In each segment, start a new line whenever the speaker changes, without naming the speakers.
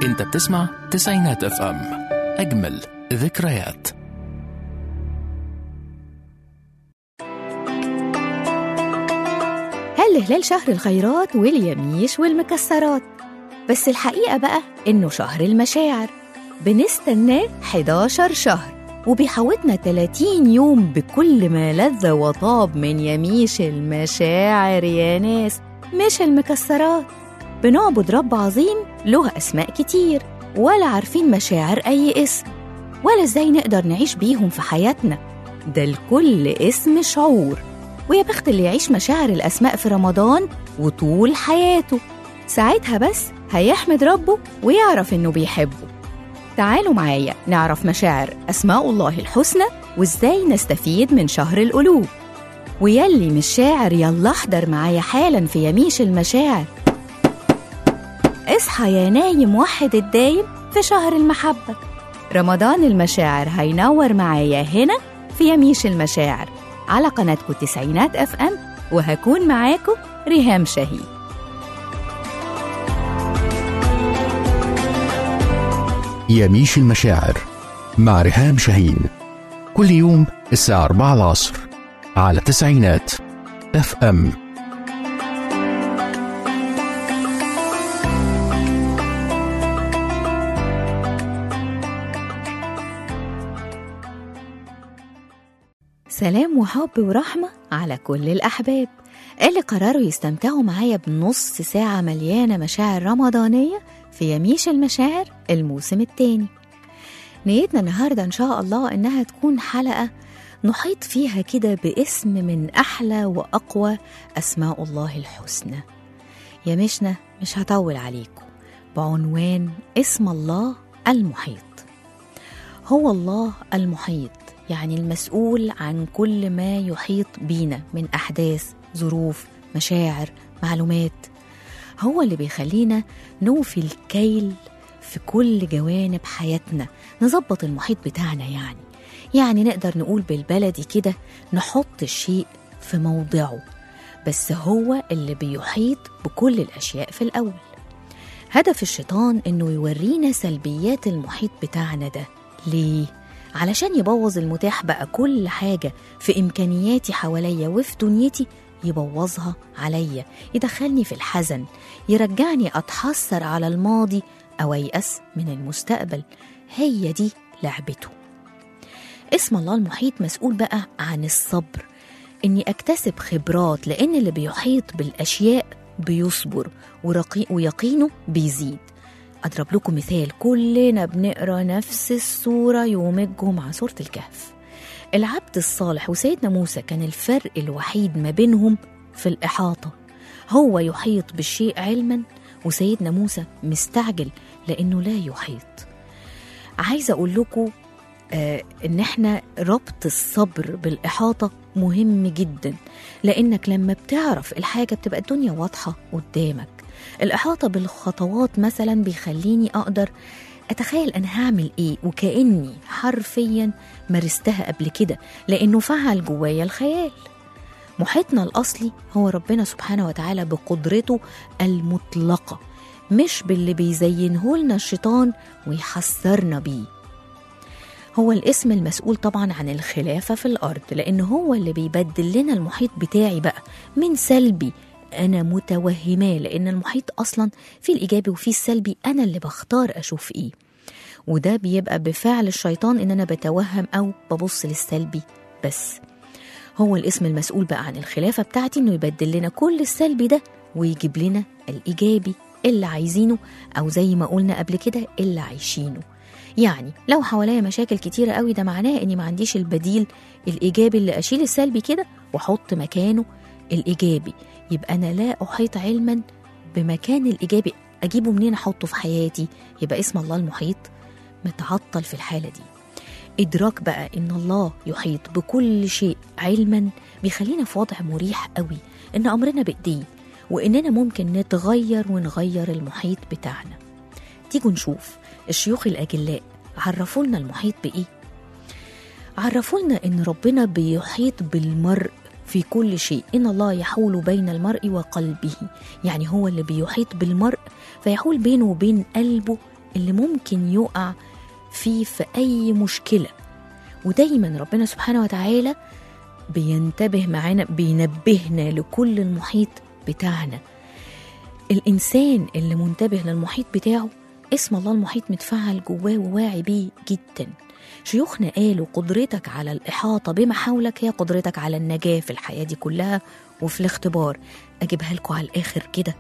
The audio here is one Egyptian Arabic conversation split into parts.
انت بتسمع تسعينات اف ام اجمل ذكريات
هل هلال شهر الخيرات واليميش والمكسرات بس الحقيقة بقى إنه شهر المشاعر بنستناه 11 شهر وبيحوطنا 30 يوم بكل ما لذ وطاب من يميش المشاعر يا ناس مش المكسرات بنعبد رب عظيم له أسماء كتير ولا عارفين مشاعر أي اسم ولا إزاي نقدر نعيش بيهم في حياتنا ده لكل اسم شعور ويا بخت اللي يعيش مشاعر الأسماء في رمضان وطول حياته ساعتها بس هيحمد ربه ويعرف إنه بيحبه تعالوا معايا نعرف مشاعر أسماء الله الحسنى وإزاي نستفيد من شهر القلوب ويلي مش شاعر يلا احضر معايا حالا في يميش المشاعر اصحى يا نايم وحد الدايم في شهر المحبة رمضان المشاعر هينور معايا هنا في يميش المشاعر على قناتكم تسعينات اف ام وهكون معاكم ريهام شهيد
يميش المشاعر مع ريهام شاهين كل يوم الساعة 4 العصر على تسعينات اف ام
سلام وحب ورحمة على كل الأحباب اللي قرروا يستمتعوا معايا بنص ساعة مليانة مشاعر رمضانية في يميش المشاعر الموسم التاني نيتنا النهاردة إن شاء الله إنها تكون حلقة نحيط فيها كده باسم من أحلى وأقوى أسماء الله الحسنى يمشنا مش هطول عليكم بعنوان اسم الله المحيط هو الله المحيط يعني المسؤول عن كل ما يحيط بينا من أحداث ظروف مشاعر معلومات هو اللي بيخلينا نوفي الكيل في كل جوانب حياتنا نظبط المحيط بتاعنا يعني يعني نقدر نقول بالبلدي كده نحط الشيء في موضعه بس هو اللي بيحيط بكل الأشياء في الأول هدف الشيطان إنه يورينا سلبيات المحيط بتاعنا ده ليه؟ علشان يبوظ المتاح بقى كل حاجة في إمكانياتي حواليا وفي دنيتي يبوظها عليا يدخلني في الحزن يرجعني أتحسر على الماضي أو أيأس من المستقبل هي دي لعبته اسم الله المحيط مسؤول بقى عن الصبر إني أكتسب خبرات لأن اللي بيحيط بالأشياء بيصبر ورقي ويقينه بيزيد أضرب لكم مثال كلنا بنقرا نفس السورة يوم الجمعة سورة الكهف العبد الصالح وسيدنا موسى كان الفرق الوحيد ما بينهم في الإحاطة هو يحيط بالشيء علما وسيدنا موسى مستعجل لأنه لا يحيط عايزة أقول لكم آه إن إحنا ربط الصبر بالإحاطة مهم جدا لأنك لما بتعرف الحاجة بتبقى الدنيا واضحة قدامك الإحاطة بالخطوات مثلا بيخليني أقدر أتخيل أنا هعمل إيه وكأني حرفيا مارستها قبل كده لأنه فعل جوايا الخيال محيطنا الأصلي هو ربنا سبحانه وتعالى بقدرته المطلقة مش باللي بيزينه لنا الشيطان ويحسرنا بيه هو الاسم المسؤول طبعا عن الخلافة في الأرض لأن هو اللي بيبدل لنا المحيط بتاعي بقى من سلبي أنا متوهماه لأن المحيط أصلا في الإيجابي وفي السلبي أنا اللي بختار أشوف إيه وده بيبقى بفعل الشيطان إن أنا بتوهم أو ببص للسلبي بس هو الاسم المسؤول بقى عن الخلافة بتاعتي إنه يبدل لنا كل السلبي ده ويجيب لنا الإيجابي اللي عايزينه أو زي ما قلنا قبل كده اللي عايشينه يعني لو حواليا مشاكل كتيرة قوي ده معناه إني ما عنديش البديل الإيجابي اللي أشيل السلبي كده وأحط مكانه الإيجابي يبقى أنا لا أحيط علما بمكان الإيجابي أجيبه منين أحطه في حياتي يبقى اسم الله المحيط متعطل في الحالة دي إدراك بقى إن الله يحيط بكل شيء علما بيخلينا في وضع مريح قوي إن أمرنا بإيديه وإننا ممكن نتغير ونغير المحيط بتاعنا تيجوا نشوف الشيوخ الأجلاء عرفوا لنا المحيط بإيه عرفوا لنا إن ربنا بيحيط بالمرء في كل شيء إن الله يحول بين المرء وقلبه يعني هو اللي بيحيط بالمرء فيحول بينه وبين قلبه اللي ممكن يقع فيه في أي مشكلة ودايما ربنا سبحانه وتعالى بينتبه معانا بينبهنا لكل المحيط بتاعنا الإنسان اللي منتبه للمحيط بتاعه اسم الله المحيط متفعل جواه وواعي بيه جدا شيوخنا قالوا قدرتك على الإحاطة بما حولك هي قدرتك على النجاة في الحياة دي كلها وفي الاختبار أجيبها لكم على الآخر كده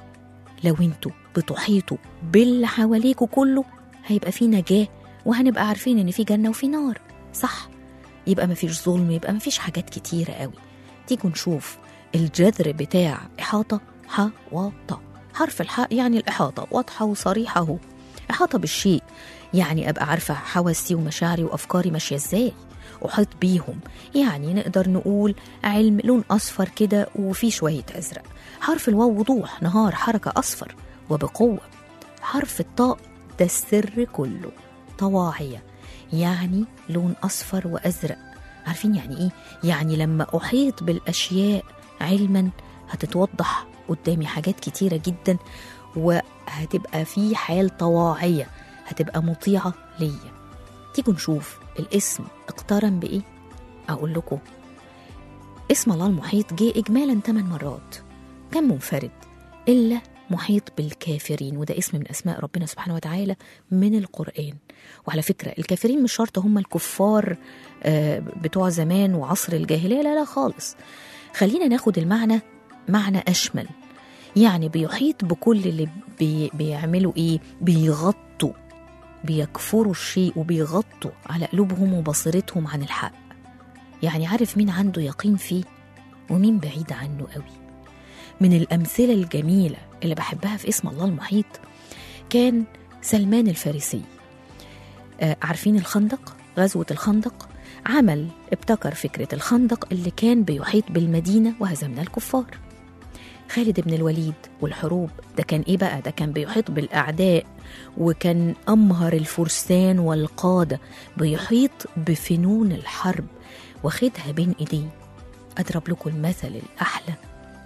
لو انتوا بتحيطوا باللي حواليكوا كله هيبقى في نجاة وهنبقى عارفين ان في جنة وفي نار صح يبقى مفيش ظلم يبقى مفيش حاجات كتيرة قوي تيجوا نشوف الجذر بتاع إحاطة حوطة حرف الحاء يعني الإحاطة واضحة وصريحة اهو إحاطة بالشيء يعني أبقى عارفة حواسي ومشاعري وأفكاري ماشية إزاي أحيط بيهم يعني نقدر نقول علم لون أصفر كده وفيه شوية أزرق حرف الواو وضوح نهار حركة أصفر وبقوة حرف الطاء ده السر كله طواعية يعني لون أصفر وأزرق عارفين يعني إيه؟ يعني لما أحيط بالأشياء علما هتتوضح قدامي حاجات كتيرة جدا وهتبقى في حال طواعية هتبقى مطيعة ليا تيجوا نشوف الاسم اقترن بإيه؟ أقول لكم اسم الله المحيط جه إجمالا 8 مرات كان منفرد إلا محيط بالكافرين وده اسم من أسماء ربنا سبحانه وتعالى من القرآن وعلى فكرة الكافرين مش شرط هم الكفار آه، بتوع زمان وعصر الجاهلية لا لا خالص خلينا ناخد المعنى معنى أشمل يعني بيحيط بكل اللي بي بيعملوا إيه بيغطوا بيكفروا الشيء وبيغطوا على قلوبهم وبصيرتهم عن الحق يعني عارف مين عنده يقين فيه ومين بعيد عنه قوي من الأمثلة الجميلة اللي بحبها في اسم الله المحيط كان سلمان الفارسي آه، عارفين الخندق غزوة الخندق عمل ابتكر فكرة الخندق اللي كان بيحيط بالمدينة وهزمنا الكفار خالد بن الوليد والحروب ده كان ايه بقى ده كان بيحيط بالاعداء وكان امهر الفرسان والقاده بيحيط بفنون الحرب واخدها بين ايديه اضرب لكم المثل الاحلى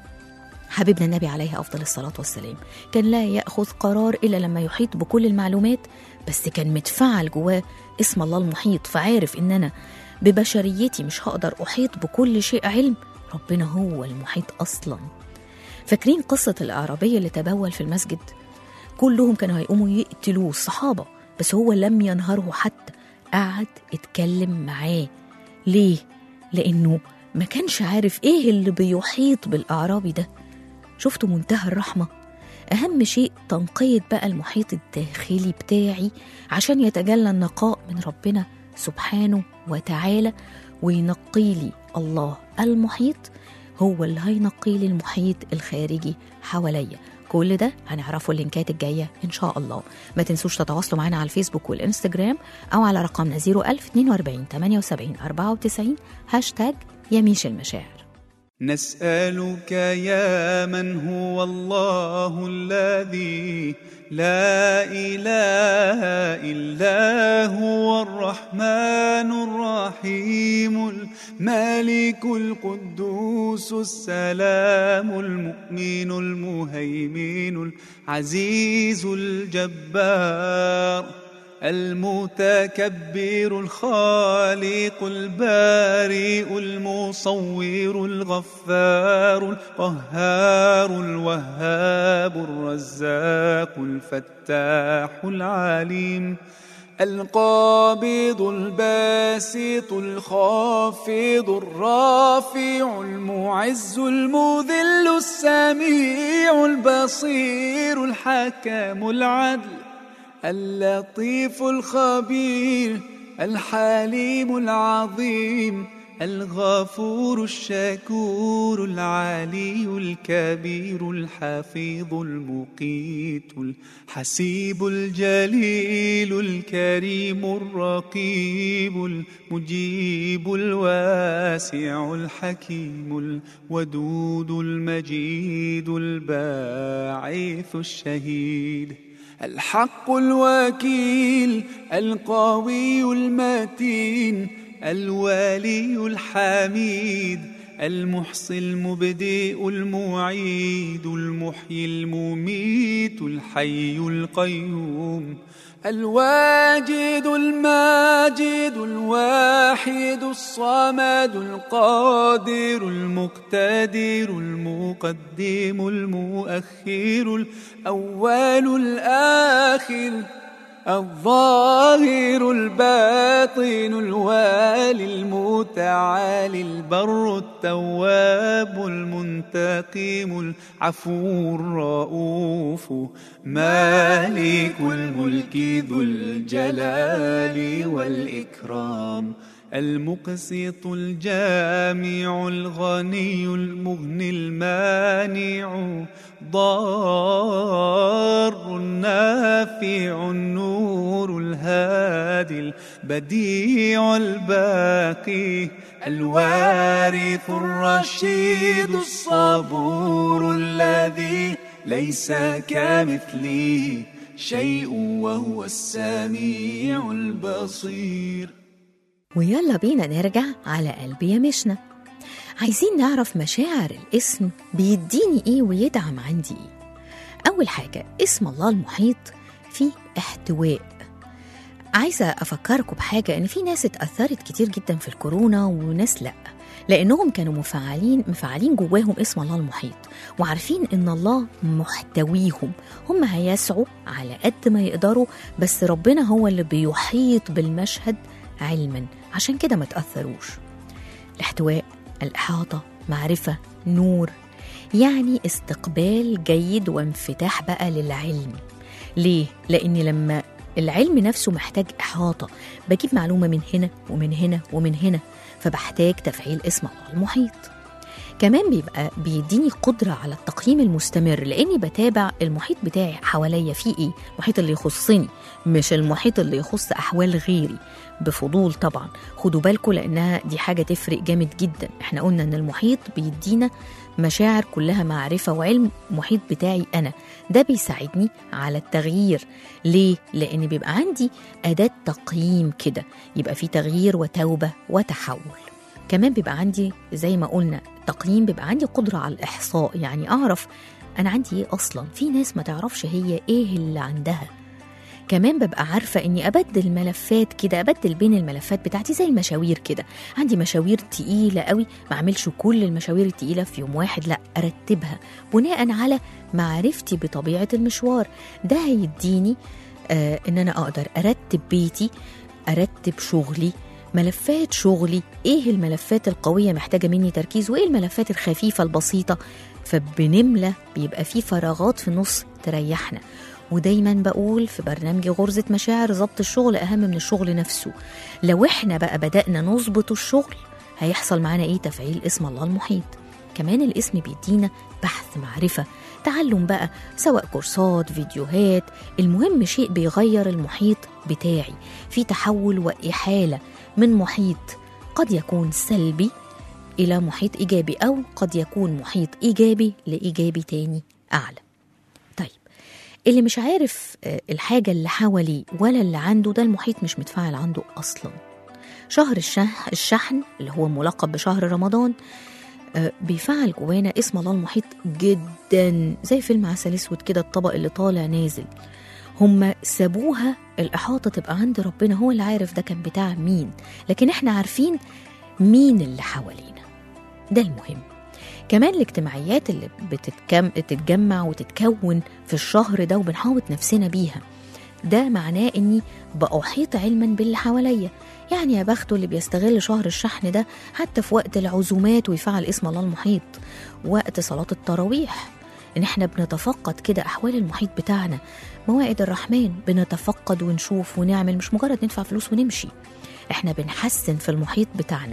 حبيبنا النبي عليه افضل الصلاه والسلام كان لا ياخذ قرار الا لما يحيط بكل المعلومات بس كان متفعل جواه اسم الله المحيط فعارف ان انا ببشريتي مش هقدر احيط بكل شيء علم ربنا هو المحيط اصلا فاكرين قصة الأعرابي اللي تبول في المسجد؟ كلهم كانوا هيقوموا يقتلوه الصحابة بس هو لم ينهره حتى قعد اتكلم معاه ليه؟ لأنه ما كانش عارف إيه اللي بيحيط بالأعرابي ده شفتوا منتهى الرحمة أهم شيء تنقية بقى المحيط الداخلي بتاعي عشان يتجلى النقاء من ربنا سبحانه وتعالى وينقي لي الله المحيط هو اللي هينقي لي المحيط الخارجي حواليا كل ده هنعرفه اللينكات الجاية إن شاء الله ما تنسوش تتواصلوا معنا على الفيسبوك والإنستجرام أو على رقمنا 01042 78 94 هاشتاج يميش المشاعر
نسألك يا من هو الله الذي لا إله إلا هو الرحمن الرحيم الملك القدوس السلام المؤمن المهيمن العزيز الجبار المتكبر الخالق البارئ المصور الغفار القهار الوهاب الرزاق الفتاح العليم القابض الباسط الخافض الرافع المعز المذل السميع البصير الحكم العدل اللطيف الخبير الحليم العظيم الغفور الشكور العلي الكبير الحفيظ المقيت الحسيب الجليل الكريم الرقيب المجيب الواسع الحكيم الودود المجيد الباعث الشهيد الحق الوكيل القوي المتين الولي الحميد المحصي المبدئ المعيد المحيي المميت الحي القيوم الواجد الماجد الواحد الصمد القادر المقتدر المقدم المؤخر الأول الآخر الظاهر الباطن الوالي المتعالي البر التواب المنتقم العفو الرؤوف مالك الملك ذو الجلال والإكرام المقسط الجامع الغني المغني المانع ضار النافع النور الهادي البديع الباقي الوارث الرشيد الصبور الذي ليس كمثله شيء وهو السميع البصير
ويلا بينا نرجع على قلبي يا مشنا عايزين نعرف مشاعر الاسم بيديني ايه ويدعم عندي ايه اول حاجة اسم الله المحيط فيه احتواء عايزة أفكركم بحاجة إن في ناس اتأثرت كتير جدا في الكورونا وناس لأ لأنهم كانوا مفعلين مفعلين جواهم اسم الله المحيط وعارفين إن الله محتويهم هم هيسعوا على قد ما يقدروا بس ربنا هو اللي بيحيط بالمشهد علما عشان كده ما تأثروش الاحتواء الإحاطة معرفة نور يعني استقبال جيد وانفتاح بقى للعلم ليه؟ لأن لما العلم نفسه محتاج إحاطة بجيب معلومة من هنا ومن هنا ومن هنا فبحتاج تفعيل اسم الله المحيط كمان بيبقى بيديني قدرة على التقييم المستمر لأني بتابع المحيط بتاعي حواليا فيه إيه المحيط اللي يخصني مش المحيط اللي يخص أحوال غيري بفضول طبعا خدوا بالكم لأنها دي حاجة تفرق جامد جدا احنا قلنا إن المحيط بيدينا مشاعر كلها معرفة وعلم محيط بتاعي أنا ده بيساعدني على التغيير ليه؟ لأن بيبقى عندي أداة تقييم كده يبقى في تغيير وتوبة وتحول كمان بيبقى عندي زي ما قلنا تقييم بيبقى عندي قدرة على الإحصاء يعني أعرف أنا عندي إيه أصلا في ناس ما تعرفش هي إيه اللي عندها كمان ببقى عارفة إني أبدل ملفات كده أبدل بين الملفات بتاعتي زي المشاوير كده عندي مشاوير تقيلة قوي ما أعملش كل المشاوير التقيلة في يوم واحد لا أرتبها بناء على معرفتي بطبيعة المشوار ده هيديني آه إن أنا أقدر أرتب بيتي أرتب شغلي ملفات شغلي ايه الملفات القوية محتاجة مني تركيز وايه الملفات الخفيفة البسيطة فبنملى بيبقى في فراغات في النص تريحنا ودايما بقول في برنامجي غرزة مشاعر ضبط الشغل أهم من الشغل نفسه لو احنا بقى بدأنا نظبط الشغل هيحصل معانا ايه تفعيل اسم الله المحيط كمان الاسم بيدينا بحث معرفة تعلم بقى سواء كورسات فيديوهات المهم شيء بيغير المحيط بتاعي في تحول وإحالة من محيط قد يكون سلبي إلى محيط إيجابي أو قد يكون محيط إيجابي لإيجابي تاني أعلى طيب اللي مش عارف آه، الحاجة اللي حواليه ولا اللي عنده ده المحيط مش متفاعل عنده أصلا شهر الشح الشحن اللي هو ملقب بشهر رمضان آه، بيفعل جوانا اسم الله المحيط جدا زي فيلم عسل اسود كده الطبق اللي طالع نازل هم سابوها الإحاطة تبقى عند ربنا هو اللي عارف ده كان بتاع مين لكن احنا عارفين مين اللي حوالينا ده المهم كمان الاجتماعيات اللي بتتكم... بتتجمع وتتكون في الشهر ده وبنحاوط نفسنا بيها ده معناه اني بأحيط علما باللي حواليا يعني يا بخته اللي بيستغل شهر الشحن ده حتى في وقت العزومات ويفعل اسم الله المحيط وقت صلاة التراويح ان احنا بنتفقد كده احوال المحيط بتاعنا موائد الرحمن بنتفقد ونشوف ونعمل مش مجرد ندفع فلوس ونمشي احنا بنحسن في المحيط بتاعنا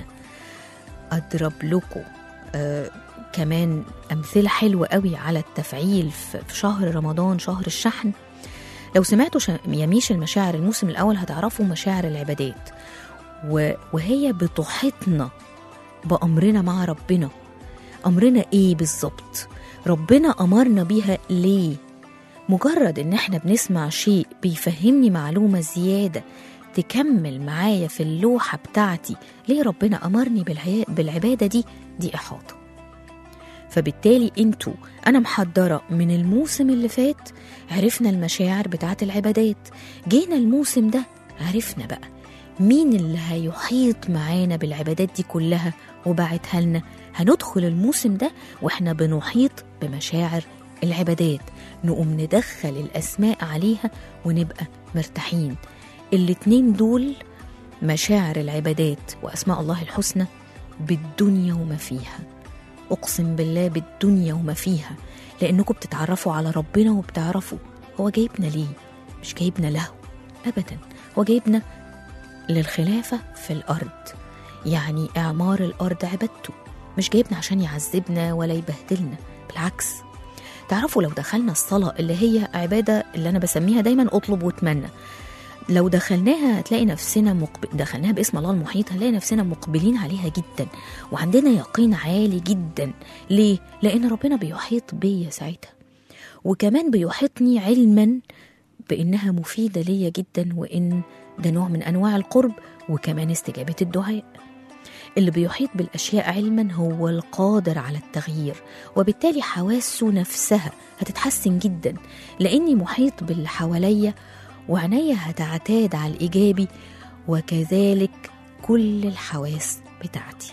اضرب لكم آه كمان امثله حلوه قوي على التفعيل في في شهر رمضان شهر الشحن لو سمعتوا شا- يميش المشاعر الموسم الاول هتعرفوا مشاعر العبادات و- وهي بتحيطنا بامرنا مع ربنا امرنا ايه بالظبط ربنا امرنا بيها ليه مجرد ان احنا بنسمع شيء بيفهمني معلومه زياده تكمل معايا في اللوحة بتاعتي ليه ربنا أمرني بالعيا- بالعبادة دي دي إحاطة فبالتالي انتوا أنا محضرة من الموسم اللي فات عرفنا المشاعر بتاعت العبادات جينا الموسم ده عرفنا بقى مين اللي هيحيط معانا بالعبادات دي كلها وبعتها لنا هندخل الموسم ده واحنا بنحيط بمشاعر العبادات نقوم ندخل الأسماء عليها ونبقى مرتاحين الاتنين دول مشاعر العبادات وأسماء الله الحسنى بالدنيا وما فيها أقسم بالله بالدنيا وما فيها لأنكم بتتعرفوا على ربنا وبتعرفوا هو جايبنا ليه مش جايبنا له أبدا هو جايبنا للخلافة في الأرض يعني إعمار الأرض عبادته مش جايبنا عشان يعذبنا ولا يبهدلنا بالعكس تعرفوا لو دخلنا الصلاة اللي هي عبادة اللي أنا بسميها دايما أطلب واتمنى لو دخلناها هتلاقي نفسنا مقبل دخلناها باسم الله المحيط هنلاقي نفسنا مقبلين عليها جدا وعندنا يقين عالي جدا ليه؟ لأن ربنا بيحيط بيا ساعتها وكمان بيحيطني علما بإنها مفيدة ليا جدا وإن ده نوع من أنواع القرب وكمان استجابة الدعاء اللي بيحيط بالأشياء علما هو القادر على التغيير وبالتالي حواسه نفسها هتتحسن جدا لأني محيط باللي حواليا وعناية هتعتاد على الإيجابي وكذلك كل الحواس بتاعتي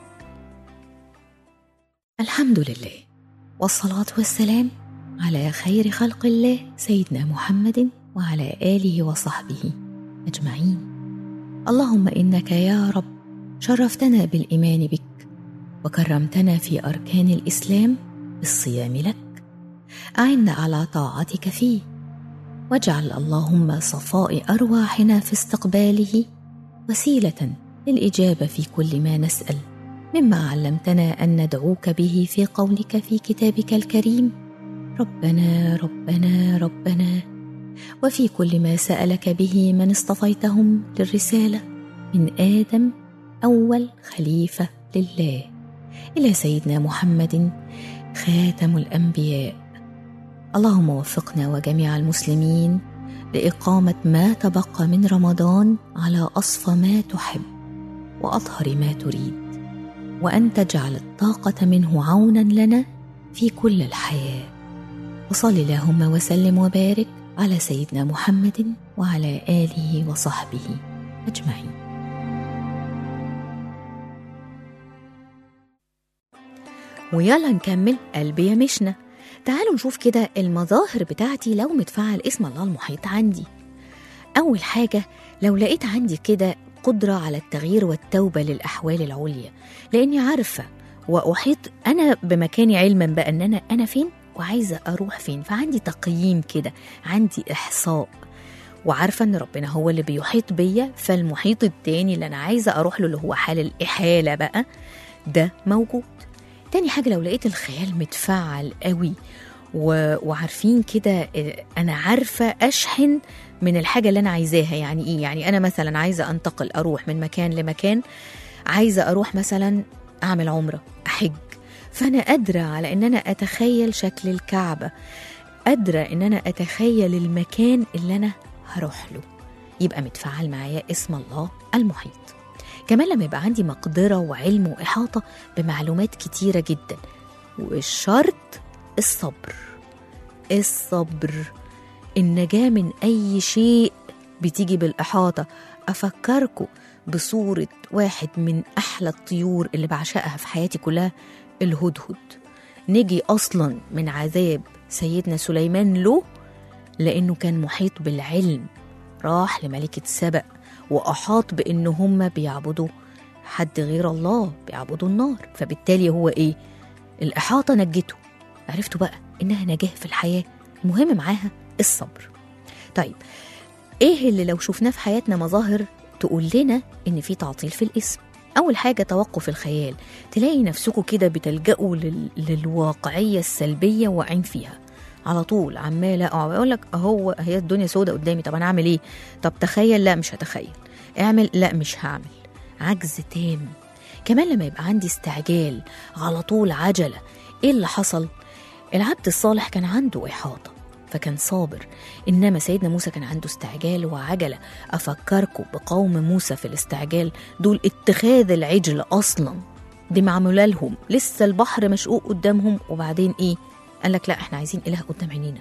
الحمد لله والصلاة والسلام على خير خلق الله سيدنا محمد وعلى آله وصحبه أجمعين اللهم إنك يا رب شرفتنا بالإيمان بك وكرمتنا في أركان الإسلام بالصيام لك أعنا على طاعتك فيه واجعل اللهم صفاء أرواحنا في استقباله وسيلة للإجابة في كل ما نسأل مما علمتنا أن ندعوك به في قولك في كتابك الكريم ربنا ربنا ربنا وفي كل ما سألك به من اصطفيتهم للرسالة من آدم أول خليفة لله إلى سيدنا محمد خاتم الأنبياء اللهم وفقنا وجميع المسلمين لإقامة ما تبقى من رمضان على أصفى ما تحب وأطهر ما تريد وأن تجعل الطاقة منه عونا لنا في كل الحياة وصل اللهم وسلم وبارك على سيدنا محمد وعلى آله وصحبه أجمعين ويلا نكمل قلبي يا مشنا تعالوا نشوف كده المظاهر بتاعتي لو متفعل اسم الله المحيط عندي أول حاجة لو لقيت عندي كده قدرة على التغيير والتوبة للأحوال العليا لأني عارفة وأحيط أنا بمكاني علما بقى أن أنا أنا فين وعايزة أروح فين فعندي تقييم كده عندي إحصاء وعارفة أن ربنا هو اللي بيحيط بيا فالمحيط التاني اللي أنا عايزة أروح له اللي هو حال الإحالة بقى ده موجود تاني حاجة لو لقيت الخيال متفعل قوي و... وعارفين كده آه، أنا عارفة أشحن من الحاجة اللي أنا عايزاها يعني إيه يعني أنا مثلا عايزة أنتقل أروح من مكان لمكان عايزة أروح مثلا أعمل عمرة أحج فأنا قادرة على إن أنا أتخيل شكل الكعبة قادرة إن أنا أتخيل المكان اللي أنا هروح له يبقى متفعل معايا اسم الله المحيط كمان لما يبقى عندي مقدرة وعلم وإحاطة بمعلومات كتيرة جدا والشرط الصبر الصبر النجاة من أي شيء بتيجي بالإحاطة أفكركم بصورة واحد من أحلى الطيور اللي بعشقها في حياتي كلها الهدهد نجي أصلا من عذاب سيدنا سليمان له لأنه كان محيط بالعلم راح لملكة سبأ وأحاط بإن هم بيعبدوا حد غير الله بيعبدوا النار فبالتالي هو إيه الإحاطة نجته عرفتوا بقى إنها نجاة في الحياة المهم معاها الصبر طيب إيه اللي لو شفناه في حياتنا مظاهر تقول لنا إن في تعطيل في الاسم أول حاجة توقف الخيال تلاقي نفسكم كده بتلجأوا لل... للواقعية السلبية واقعين فيها على طول عمالة أقع أقول لك أهو هي الدنيا سودة قدامي طب أنا أعمل إيه؟ طب تخيل لا مش هتخيل اعمل لا مش هعمل عجز تام كمان لما يبقى عندي استعجال على طول عجلة إيه اللي حصل؟ العبد الصالح كان عنده إحاطة فكان صابر إنما سيدنا موسى كان عنده استعجال وعجلة أفكركم بقوم موسى في الاستعجال دول اتخاذ العجل أصلا دي معمولة لهم لسه البحر مشقوق قدامهم وبعدين إيه قال لك لا احنا عايزين إله قدام عينينا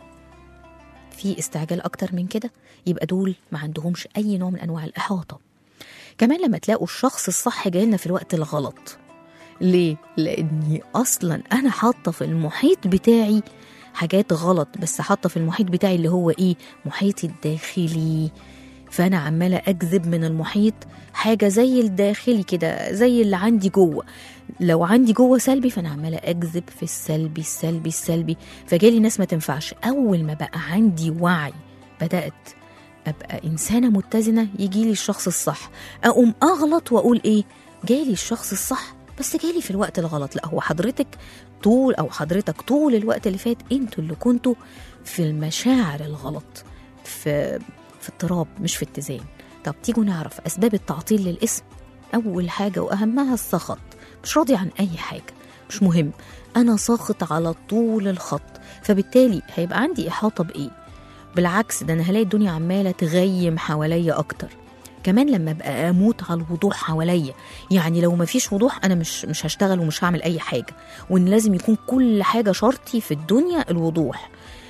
في استعجال أكتر من كده يبقى دول ما عندهمش أي نوع من أنواع الإحاطة كمان لما تلاقوا الشخص الصح جاي لنا في الوقت الغلط ليه؟ لأني أصلا أنا حاطة في المحيط بتاعي حاجات غلط بس حاطة في المحيط بتاعي اللي هو إيه؟ محيطي الداخلي فأنا عمالة أجذب من المحيط حاجة زي الداخلي كده زي اللي عندي جوه لو عندي جوه سلبي فأنا عمالة أجذب في السلبي السلبي السلبي فجالي ناس ما تنفعش أول ما بقى عندي وعي بدأت ابقى انسانه متزنه يجي لي الشخص الصح اقوم اغلط واقول ايه جالي الشخص الصح بس جالي في الوقت الغلط لا هو حضرتك طول او حضرتك طول الوقت اللي فات انتوا اللي كنتوا في المشاعر الغلط في في اضطراب مش في اتزان طب تيجوا نعرف اسباب التعطيل للاسم اول حاجه واهمها السخط مش راضي عن اي حاجه مش مهم انا ساخط على طول الخط فبالتالي هيبقى عندي احاطه بايه بالعكس ده انا هلاقي الدنيا عماله تغيم حواليا اكتر كمان لما ابقى اموت على الوضوح حواليا يعني لو مفيش وضوح انا مش مش هشتغل ومش هعمل اي حاجه وان لازم يكون كل حاجه شرطي في الدنيا الوضوح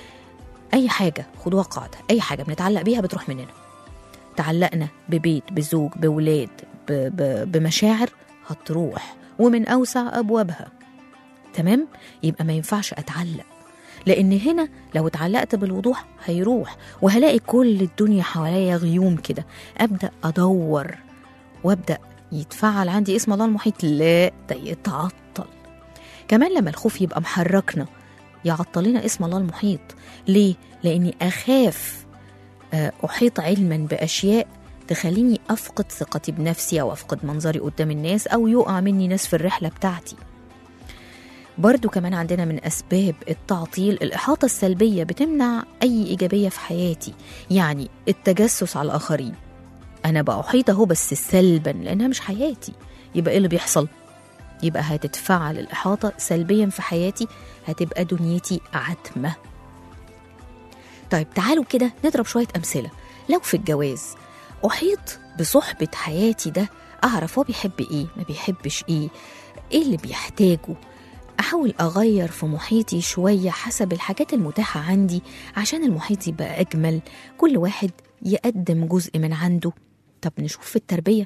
اي حاجه خدوها قاعده اي حاجه بنتعلق بيها بتروح مننا تعلقنا ببيت بزوج بولاد ب ب بمشاعر هتروح ومن اوسع ابوابها تمام يبقى ما ينفعش اتعلق لان هنا لو اتعلقت بالوضوح هيروح وهلاقي كل الدنيا حواليا غيوم كده ابدا ادور وابدا يتفعل عندي اسم الله المحيط لا ده يتعطل كمان لما الخوف يبقى محركنا يعطلنا اسم الله المحيط ليه لاني اخاف آه، احيط علما باشياء تخليني افقد ثقتي بنفسي او افقد منظري قدام الناس او يقع مني ناس في الرحله بتاعتي برضو كمان عندنا من أسباب التعطيل الإحاطة السلبية بتمنع أي إيجابية في حياتي يعني التجسس على الآخرين أنا بأحيط أهو بس سلبا لأنها مش حياتي يبقى إيه اللي بيحصل؟ يبقى هتتفعل الإحاطة سلبيا في حياتي هتبقى دنيتي عتمة طيب تعالوا كده نضرب شوية أمثلة لو في الجواز أحيط بصحبة حياتي ده أعرف هو بيحب إيه ما بيحبش إيه إيه اللي بيحتاجه أحاول أغير في محيطي شوية حسب الحاجات المتاحة عندي عشان المحيط يبقى أجمل كل واحد يقدم جزء من عنده طب نشوف في التربية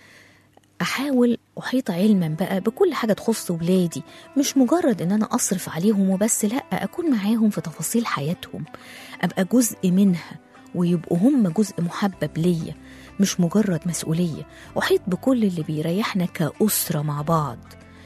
أحاول أحيط علما بقى بكل حاجة تخص ولادي مش مجرد إن أنا أصرف عليهم وبس لأ أكون معاهم في تفاصيل حياتهم أبقى جزء منها ويبقوا هم جزء محبب ليا مش مجرد مسؤولية أحيط بكل اللي بيريحنا كأسرة مع بعض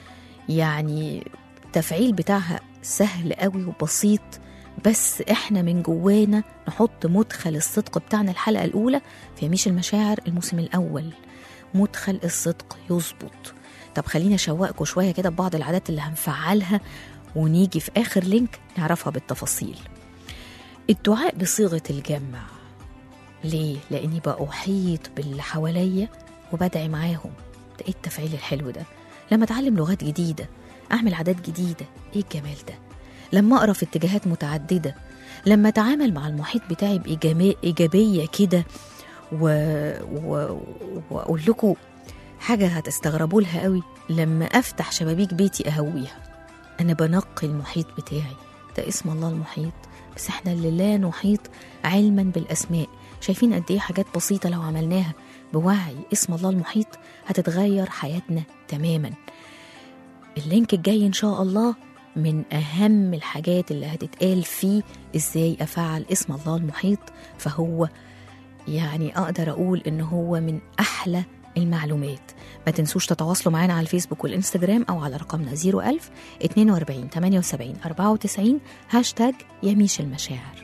يعني التفعيل بتاعها سهل قوي وبسيط بس احنا من جوانا نحط مدخل الصدق بتاعنا الحلقة الأولى في يميش المشاعر الموسم الأول مدخل الصدق يظبط طب خلينا أشوقكم شوية كده ببعض العادات اللي هنفعلها ونيجي في آخر لينك نعرفها بالتفاصيل الدعاء بصيغة الجمع ليه؟ لأني بأحيط باللي حواليا وبدعي معاهم ده إيه التفعيل الحلو ده؟ لما أتعلم لغات جديدة أعمل عادات جديدة إيه الجمال ده؟ لما أقرأ في اتجاهات متعددة لما أتعامل مع المحيط بتاعي بإيجابية كده و... و... وأقول لكم حاجة هتستغربوا لها قوي لما أفتح شبابيك بيتي أهويها أنا بنقي المحيط بتاعي ده اسم الله المحيط بس احنا اللي لا نحيط علما بالأسماء شايفين قد إيه حاجات بسيطة لو عملناها بوعي اسم الله المحيط هتتغير حياتنا تماما اللينك الجاي إن شاء الله من أهم الحاجات اللي هتتقال فيه إزاي أفعل اسم الله المحيط فهو يعني أقدر أقول إن هو من أحلى المعلومات ما تنسوش تتواصلوا معنا على الفيسبوك والإنستجرام أو على رقمنا 01000 42 78 94 هاشتاج يميش المشاعر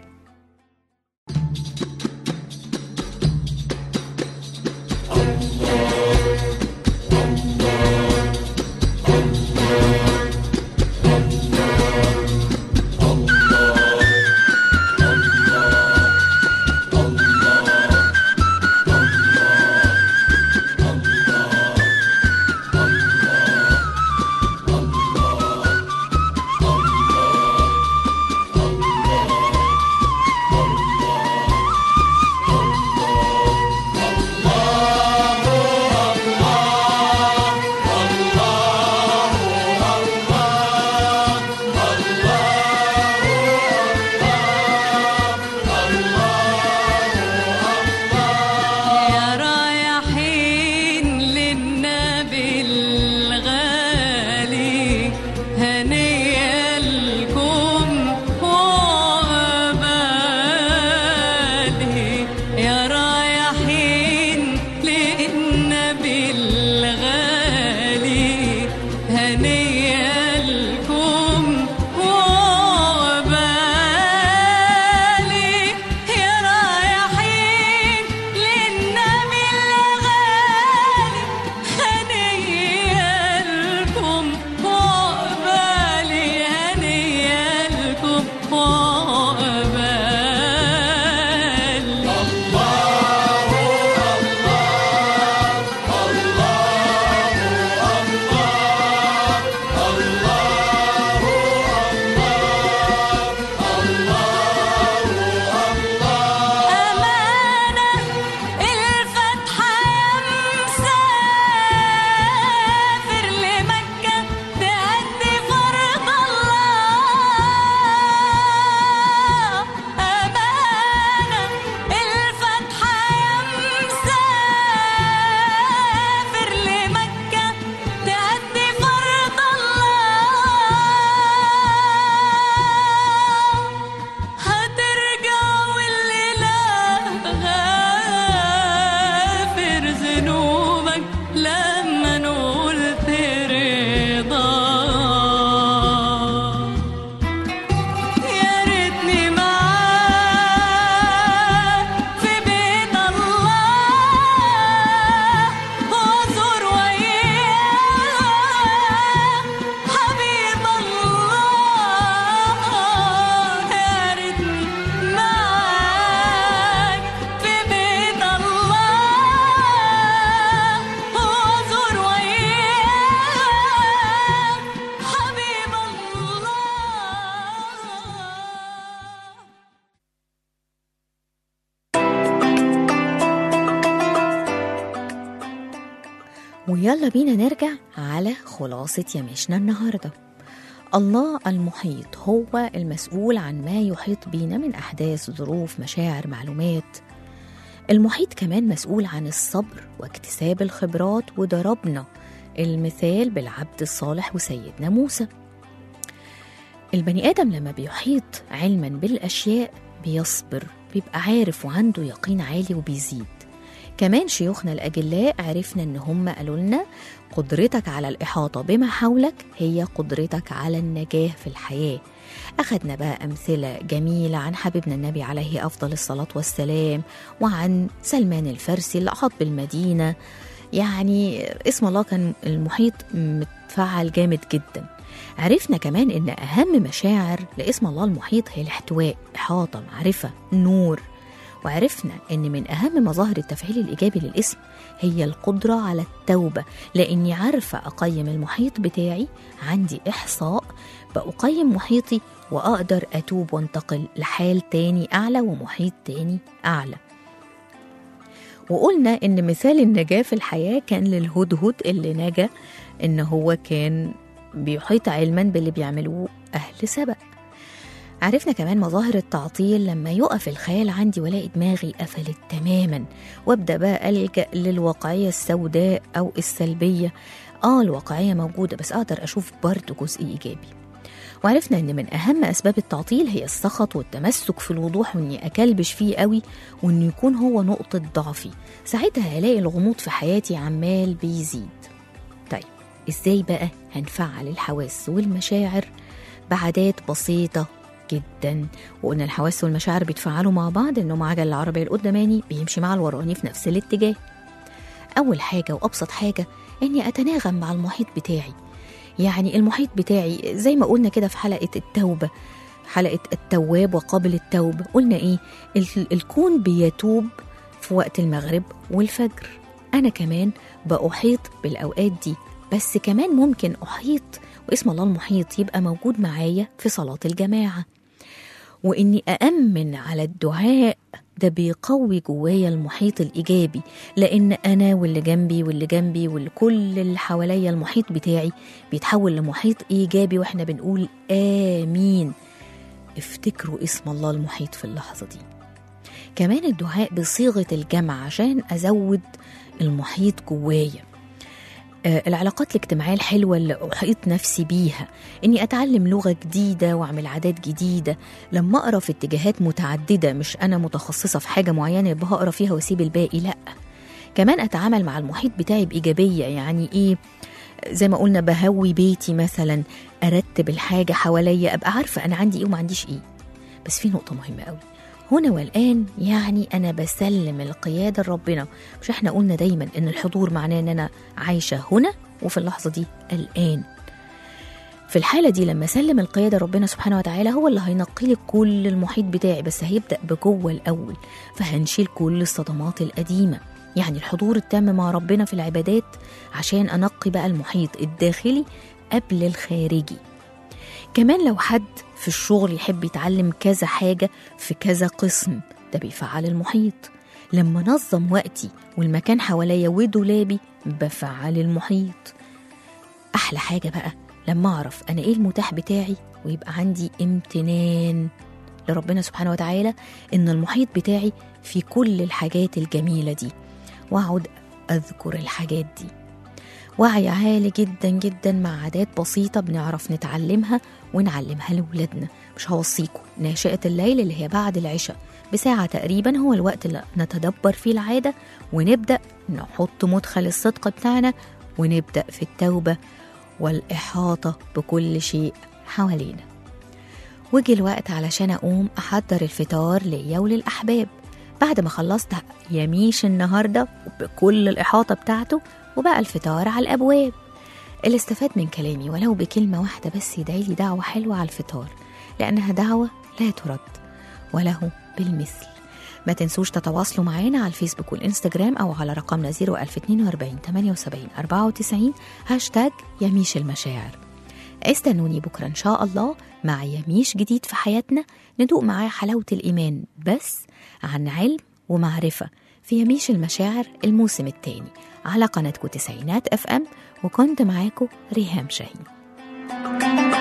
أمانة الفتحة مسافر لمكة تأدي فرض الله أمانة الفتحة مسافر لمكة تأدي فرض الله هترجع والليلة غافر ذنوبك لما نقولت رضا يا ريتني معاك في بيت الله وازور وياك حبيب الله يا ريتني معاك في بيت الله وازور وياك حبيب الله
ويلا بينا نرجع على خلاصة يمشنا النهاردة الله المحيط هو المسؤول عن ما يحيط بينا من أحداث ظروف مشاعر معلومات المحيط كمان مسؤول عن الصبر واكتساب الخبرات وضربنا المثال بالعبد الصالح وسيدنا موسى البني آدم لما بيحيط علما بالأشياء بيصبر بيبقى عارف وعنده يقين عالي وبيزيد كمان شيوخنا الأجلاء عرفنا إن هم قالوا لنا قدرتك على الإحاطة بما حولك هي قدرتك على النجاة في الحياة أخذنا بقى أمثلة جميلة عن حبيبنا النبي عليه أفضل الصلاة والسلام وعن سلمان الفارسي اللي أحاط بالمدينة يعني اسم الله كان المحيط متفعل جامد جدا عرفنا كمان إن أهم مشاعر لاسم الله المحيط هي الاحتواء إحاطة معرفة نور وعرفنا ان من اهم مظاهر التفعيل الايجابي للاسم هي القدره على التوبه لاني عارفه اقيم المحيط بتاعي عندي احصاء بقيم محيطي واقدر اتوب وانتقل لحال تاني اعلى ومحيط تاني اعلى وقلنا ان مثال النجاه في الحياه كان للهدهد اللي نجا ان هو كان بيحيط علما باللي بيعملوه اهل سبأ عرفنا كمان مظاهر التعطيل لما يقف الخيال عندي والاقي دماغي قفلت تماما وابدا بقى الجا للواقعيه السوداء او السلبيه اه الواقعيه موجوده بس اقدر اشوف برضه جزء ايجابي وعرفنا ان من اهم اسباب التعطيل هي السخط والتمسك في الوضوح واني اكلبش فيه قوي وانه يكون هو نقطه ضعفي ساعتها هلاقي الغموض في حياتي عمال بيزيد طيب ازاي بقى هنفعل الحواس والمشاعر بعادات بسيطه جدا وقلنا الحواس والمشاعر بيتفاعلوا مع بعض انه عجل العربية القداماني بيمشي مع الوراني في نفس الاتجاه أول حاجة وأبسط حاجة إني أتناغم مع المحيط بتاعي يعني المحيط بتاعي زي ما قلنا كده في حلقة التوبة حلقة التواب وقابل التوب قلنا إيه ال- الكون بيتوب في وقت المغرب والفجر أنا كمان بأحيط بالأوقات دي بس كمان ممكن أحيط واسم الله المحيط يبقى موجود معايا في صلاة الجماعة وإني أأمن على الدعاء ده بيقوي جوايا المحيط الإيجابي لأن أنا واللي جنبي واللي جنبي واللي كل اللي حواليا المحيط بتاعي بيتحول لمحيط إيجابي وإحنا بنقول آمين افتكروا اسم الله المحيط في اللحظة دي كمان الدعاء بصيغة الجمع عشان أزود المحيط جوايا آه، العلاقات الاجتماعية الحلوة اللي أحيط نفسي بيها إني أتعلم لغة جديدة وأعمل عادات جديدة لما أقرأ في اتجاهات متعددة مش أنا متخصصة في حاجة معينة يبقى هقرأ فيها وأسيب الباقي لأ كمان أتعامل مع المحيط بتاعي بإيجابية يعني إيه زي ما قلنا بهوي بيتي مثلا أرتب الحاجة حواليا أبقى عارفة أنا عندي إيه وما عنديش إيه بس في نقطة مهمة قوي هنا والآن يعني أنا بسلم القيادة لربنا مش احنا قلنا دايما إن الحضور معناه إن أنا عايشة هنا وفي اللحظة دي الآن في الحالة دي لما سلم القيادة ربنا سبحانه وتعالى هو اللي هينقي لي كل المحيط بتاعي بس هيبدأ بجوه الأول فهنشيل كل الصدمات القديمة يعني الحضور التام مع ربنا في العبادات عشان أنقي بقى المحيط الداخلي قبل الخارجي كمان لو حد في الشغل يحب يتعلم كذا حاجة في كذا قسم ده بيفعل المحيط لما نظم وقتي والمكان حواليا ودولابي بفعل المحيط أحلى حاجة بقى لما أعرف أنا إيه المتاح بتاعي ويبقى عندي امتنان لربنا سبحانه وتعالى إن المحيط بتاعي في كل الحاجات الجميلة دي وأقعد أذكر الحاجات دي وعي عالي جدا جدا مع عادات بسيطة بنعرف نتعلمها ونعلمها لولادنا مش هوصيكم ناشئة الليل اللي هي بعد العشاء بساعة تقريبا هو الوقت اللي نتدبر فيه العادة ونبدأ نحط مدخل الصدق بتاعنا ونبدأ في التوبة والإحاطة بكل شيء حوالينا وجي الوقت علشان أقوم أحضر الفطار ليا وللأحباب بعد ما خلصت يميش النهاردة بكل الإحاطة بتاعته وبقى الفطار على الأبواب اللي استفاد من كلامي ولو بكلمة واحدة بس يدعي لي دعوة حلوة على الفطار لأنها دعوة لا ترد وله بالمثل ما تنسوش تتواصلوا معانا على الفيسبوك والإنستجرام أو على رقمنا 01042 78 94 هاشتاج يميش المشاعر استنوني بكرة إن شاء الله مع يميش جديد في حياتنا ندوق معاه حلاوة الإيمان بس عن علم ومعرفة في يميش المشاعر الموسم الثاني على قناتكم تسعينات اف ام وكنت معاكم ريهام شاهين